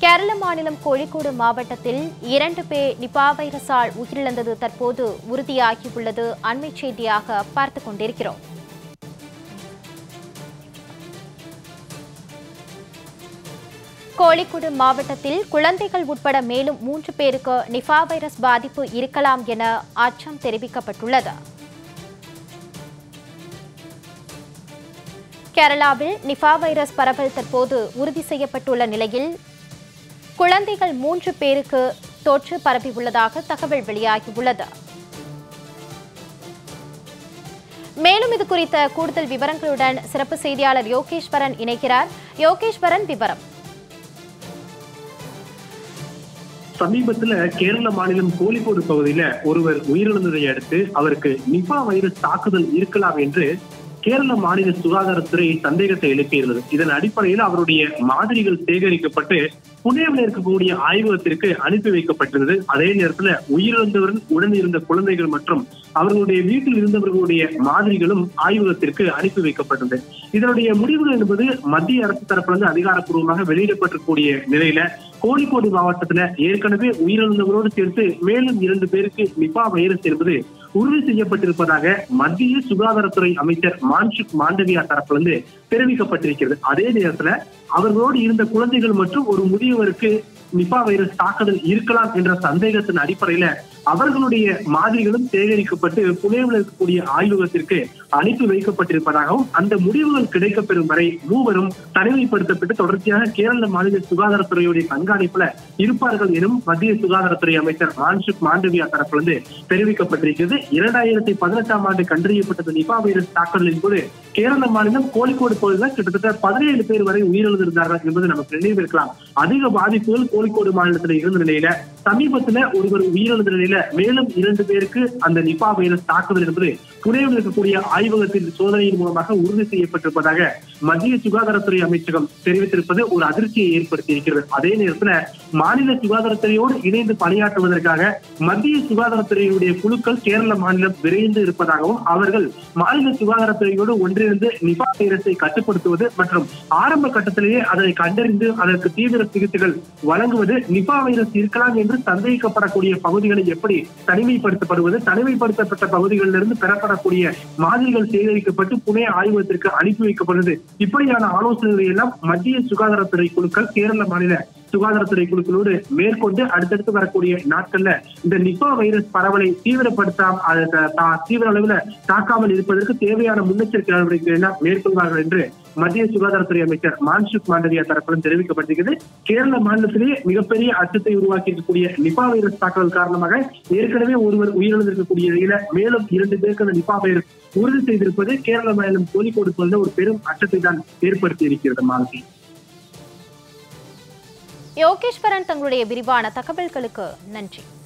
கேரள மாநிலம் கோழிக்கோடு மாவட்டத்தில் இரண்டு பேர் நிபா வைரஸால் உயிரிழந்தது தற்போது உறுதியாகியுள்ளது அண்மை செய்தியாக பார்த்துக் கொண்டிருக்கிறோம் கோழிக்கோடு மாவட்டத்தில் குழந்தைகள் உட்பட மேலும் மூன்று பேருக்கு நிபா வைரஸ் பாதிப்பு இருக்கலாம் என அச்சம் தெரிவிக்கப்பட்டுள்ளது கேரளாவில் நிபா வைரஸ் பரவல் தற்போது உறுதி செய்யப்பட்டுள்ள நிலையில் குழந்தைகள் மூன்று பேருக்கு தொற்று பரப்பியுள்ளதாக தகவல் வெளியாகியுள்ளது மேலும் இது குறித்த கூடுதல் விவரங்களுடன் சிறப்பு செய்தியாளர் யோகேஸ்வரன் இணைக்கிறார் யோகேஸ்வரன் விவரம் சமீபத்துல கேரள மாநிலம் கோழிக்கோடு பகுதியில ஒருவர் உயிரிழந்ததை அடுத்து அவருக்கு நிபா வைரஸ் தாக்குதல் இருக்கலாம் என்று கேரள மாநில சுகாதாரத்துறை சந்தேகத்தை எழுப்பியிருந்தது இதன் அடிப்படையில் அவருடைய மாதிரிகள் சேகரிக்கப்பட்டு புனேவில் இருக்கக்கூடிய ஆய்வகத்திற்கு அனுப்பி வைக்கப்பட்டிருந்தது அதே நேரத்துல உயிரிழந்தவர்கள் உடன் இருந்த குழந்தைகள் மற்றும் அவர்களுடைய வீட்டில் இருந்தவர்களுடைய மாதிரிகளும் ஆய்வகத்திற்கு அனுப்பி வைக்கப்பட்டது இதனுடைய முடிவுகள் என்பது மத்திய அரசு தரப்பிலிருந்து அதிகாரப்பூர்வமாக வெளியிடப்பட்டிருக்கூடிய நிலையில கோழிக்கோடு மாவட்டத்துல ஏற்கனவே உயிரிழந்தவரோடு சேர்த்து மேலும் இரண்டு பேருக்கு நிபா வைரஸ் என்பது உறுதி செய்யப்பட்டிருப்பதாக மத்திய சுகாதாரத்துறை அமைச்சர் மான்சுக் மாண்டவியா தரப்பிலிருந்து தெரிவிக்கப்பட்டிருக்கிறது அதே நேரத்துல அவர்களோடு இருந்த குழந்தைகள் மற்றும் ஒரு முதியவருக்கு நிபா வைரஸ் தாக்குதல் இருக்கலாம் என்ற சந்தேகத்தின் அடிப்படையில அவர்களுடைய மாதிரிகளும் சேகரிக்கப்பட்டு புனேவில் இருக்கக்கூடிய ஆய்வகத்திற்கு அனுப்பி வைக்கப்பட்டிருப்பதாகவும் அந்த முடிவுகள் கிடைக்கப்பெறும் வரை மூவரும் தனிமைப்படுத்தப்பட்டு தொடர்ச்சியாக கேரள மாநில சுகாதாரத்துறையுடைய கண்காணிப்புல இருப்பார்கள் எனும் மத்திய சுகாதாரத்துறை அமைச்சர் மான்சுக் மாண்டவியா தரப்பிலிருந்து தெரிவிக்கப்பட்டிருக்கிறது இரண்டாயிரத்தி பதினெட்டாம் ஆண்டு கண்டறியப்பட்டது நிபா வைரஸ் தாக்குதலின் போது கேரள மாநிலம் கோழிக்கோடு பகுதியில் கிட்டத்தட்ட பதினேழு பேர் வரை உயிரிழந்திருந்தார்கள் என்பது நமக்கு நினைவிருக்கலாம் அதிக பாதிப்புகள் கோழிக்கோடு மாநிலத்தில் இருந்த நிலையில சமீபத்துல ஒருவர் உயிரிழந்த நிலையில மேலும் இரண்டு பேருக்கு அந்த நிபா வைரஸ் தாக்குதல் என்பது புனேவில் இருக்கக்கூடிய ஆய்வகத்தின் சோதனையின் மூலமாக உறுதி செய்யப்பட்டிருப்பதாக மத்திய சுகாதாரத்துறை அமைச்சகம் தெரிவித்திருப்பது ஒரு அதிர்ச்சியை ஏற்படுத்தி இருக்கிறது அதே நேரத்துல மாநில சுகாதாரத்துறையோடு இணைந்து பணியாற்றுவதற்காக மத்திய சுகாதாரத்துறையுடைய குழுக்கள் கேரள மாநிலம் விரைந்து இருப்பதாகவும் அவர்கள் மாநில சுகாதாரத்துறையோடு ஒன்றிணைந்து நிபா வைரஸை கட்டுப்படுத்துவது மற்றும் ஆரம்ப கட்டத்திலேயே அதனை கண்டறிந்து அதற்கு தீவிர சிகிச்சைகள் வழங்குவது நிபா வைரஸ் இருக்கலாம் என்று சந்தேகிக்கப்படக்கூடிய பகுதிகளை எப்படி தனிமைப்படுத்தப்படுவது தனிமைப்படுத்தப்பட்ட பகுதிகளிலிருந்து பெறப்படக்கூடிய மாதிரிகள் சேகரிக்கப்பட்டு புனே ஆய்வகத்திற்கு அனுப்பி வைக்கப்படுவது இப்படியான ஆலோசனைகளை எல்லாம் மத்திய சுகாதாரத்துறை குழுக்கள் கேரள மாநில சுகாதாரத்துறை குழுக்களோடு மேற்கொண்டு அடுத்தடுத்து வரக்கூடிய நாட்கள்ல இந்த நிபா வைரஸ் பரவலை தீவிரப்படுத்தாம அதை த- தா- தீவிர அளவுல தாக்காமல் இருப்பதற்கு தேவையான முன்னெச்சரிக்கை நடவடிக்கைகள் எல்லாம் மேற்கொள்வார்கள் என்று மத்திய சுகாதாரத்துறை அமைச்சர் மான்சுக் மாண்டவியா தரப்பிலும் தெரிவிக்கப்பட்டிருக்கிறது கேரள மாநிலத்திலேயே மிகப்பெரிய அச்சத்தை உருவாக்கி இருக்கக்கூடிய நிபா வைரஸ் தாக்குதல் காரணமாக ஏற்கனவே ஒருவர் உயிரிழந்திருக்கக்கூடிய நிலையில மேலும் இரண்டு பேருக்கு அந்த நிபா வைரஸ் உறுதி செய்திருப்பது கேரள மாநிலம் கோழிக்கோடு பகுதியில் ஒரு பெரும் அச்சத்தை தான் ஏற்படுத்தி இருக்கிறது மாலதி யோகேஸ்வரன் தங்களுடைய விரிவான தகவல்களுக்கு நன்றி